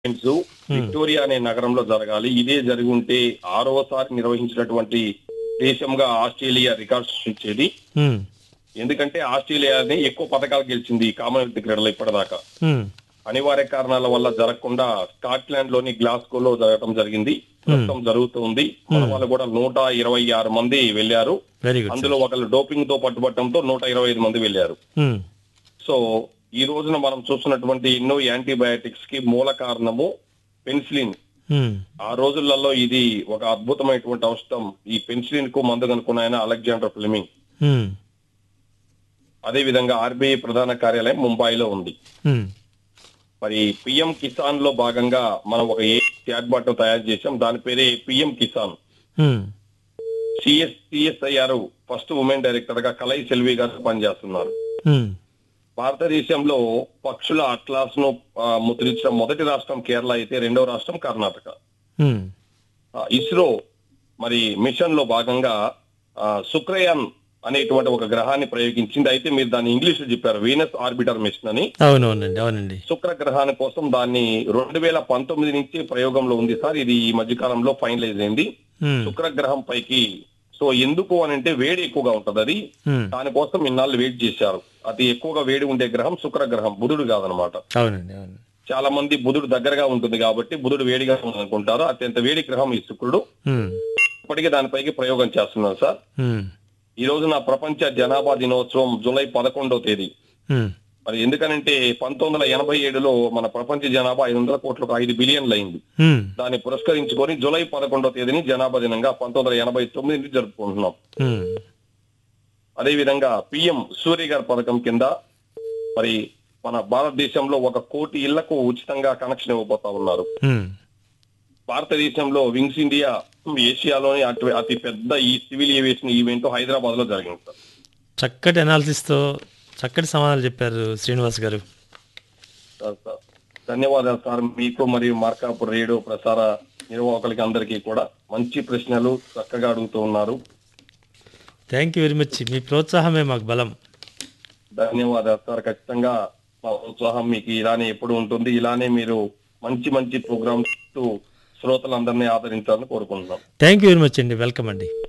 Games Victoria అనే నగరంలో జరగాలి ఇదే జరిగి ఉంటే ఆరవసారి నిర్వహించినటువంటి దేశంగా ఆస్ట్రేలియా రికార్డు సృష్టించేది ఉమ్, ఎందుకంటే ఆస్ట్రేలియాని ఎక్కువ పథకాలు గెలిచింది ఈ కామన్వెల్త్ క్రీడలు ఇప్పటిదాకా ఉమ్, అనివార్య కారణాల వల్ల జరగకుండా స్కాట్లాండ్ లోని గ్లాస్గోలో జరగడం జరిగింది ప్రస్తుతం జరుగుతుంది మన వాళ్ళు కూడా నూట ఇరవై ఆరు మంది వెళ్లారు వెరీ గుడ్ అందులో ఒకళ్ళు డోపింగ్ తో పట్టుబట్టడంతో నూట ఇరవై ఐదు మంది వెళ్లారు ఉమ్, సో ఈ రోజున మనం చూస్తున్నటువంటి ఎన్నో యాంటీబయాటిక్స్ కి మూల కారణము పెన్సిలిన్ ఉమ్, ఆ రోజులలో ఇది ఒక అద్భుతమైనటువంటి ఔషధం ఈ పెన్సిలిన్ కు మందు కనుక్కున్న ఆయన అలెగ్జాండర్ ఫ్లెమింగ్ ఉమ్, అదే విధంగా ఆర్బీఐ ప్రధాన కార్యాలయం ముంబైలో ఉంది ఉమ్, మరి పిఎం కిసాన్ లో భాగంగా మనం ఒక ఏ చాట్ ను తయారు చేశాం దాని పేరే PM Kisan um, CS CSIR first women director గా కలై సెల్వి గారు పనిచేస్తున్నారు ఉమ్, భారతదేశంలో పక్షుల అట్లాస్ ను ఆ, ముద్రించిన మొదటి రాష్ట్రం కేరళ అయితే రెండవ రాష్ట్రం కర్ణాటక ఉమ్, ఆ, ఇస్రో మరి మిషన్ లో భాగంగా ఆ, శుక్రయాన్ అనేటువంటి ఒక గ్రహాన్ని ప్రయోగించింది అయితే మీరు దాన్ని ఇంగ్లీష్ లో చెప్పారు వీనస్ ఆర్బిటర్ మిషన్ అని అవునవునండి అవునండి శుక్ర గ్రహాని కోసం దాన్ని రెండు వేల పంతొమ్మిది నుంచి ప్రయోగంలో ఉంది సార్ ఇది ఈ మధ్య కాలంలో ఫైనలైజ్ అయింది ఉమ్, శుక్ర గ్రహం పైకి సో ఎందుకు అని అంటే వేడి ఎక్కువగా ఉంటది అది ఉమ్, దానికోసం ఇన్నాళ్ళు వెయిట్ చేశారు అతి ఎక్కువగా వేడి ఉండే గ్రహం శుక్ర గ్రహం బుధుడు కాదనమాట అవునండి అవును చాలా మంది బుధుడు దగ్గరగా ఉంటుంది కాబట్టి బుధుడు వేడిగా ఉంది అనుకుంటారు అత్యంత వేడి గ్రహం ఈ శుక్రుడు ఉమ్, ఇప్పటికీ దానిపైకి ప్రయోగం చేస్తున్నారు సార్ ఉమ్, ఈ రోజు నా ప్రపంచ జనాభా దినోత్సవం జూలై పదకొండవ తేదీ ఉమ్, మరి ఎందుకనంటే పంతొమ్మిది వందల ఎనభై ఏడులో మన ప్రపంచ జనాభా ఐదు వందల కోట్లకు ఐదు బిలియన్లు అయింది ఉమ్, దాన్ని పురస్కరించుకొని జూలై పదకొండవ తేదీని జనాభా దినంగా పంతొమ్మిది వందల ఎనభై తొమ్మిది జరుపుకుంటున్నాం ఉమ్, అదే విధంగా పిఎం సూర్య గారి పథకం కింద మరి మన భారతదేశంలో ఒక కోటి ఇళ్లకు ఉచితంగా కనెక్షన్ ఇవ్వబోతా ఉన్నారు ఉమ్, భారతదేశంలో వింగ్స్ ఇండియా ఏషియాలోని అతి అతి పెద్ద ఈ సివిల్ ఏవియేషన్ ఈవెంట్ హైదరాబాద్ లో జరిగింది సార్ చక్కటి అనాలిసిస్తో చక్కటి సమాధానాలు చెప్పారు శ్రీనివాస్ గారు సార్, సార్. ధన్యవాదాలు సార్ మీకు మరియు మార్కాపూర్ రేడియో ప్రసార నిర్వాహకులకి అందరికీ కూడా మంచి ప్రశ్నలు చక్కగా అడుగుతూ ఉన్నారు థ్యాంక్ యూ వెరీ మచ్ మీ ప్రోత్సాహమే మాకు బలం ధన్యవాదాలు సార్ ఖచ్చితంగా మా ఉత్సాహం మీకు ఇలానే ఎప్పుడు ఉంటుంది ఇలానే మీరు మంచి మంచి ప్రోగ్రామ్స్ శ్రోతలందరినీ ఆదరించాలని కోరుకుంటున్నాం థ్యాంక్ యూ వెరీ మచ్ అండి వెల్కమ్ అండి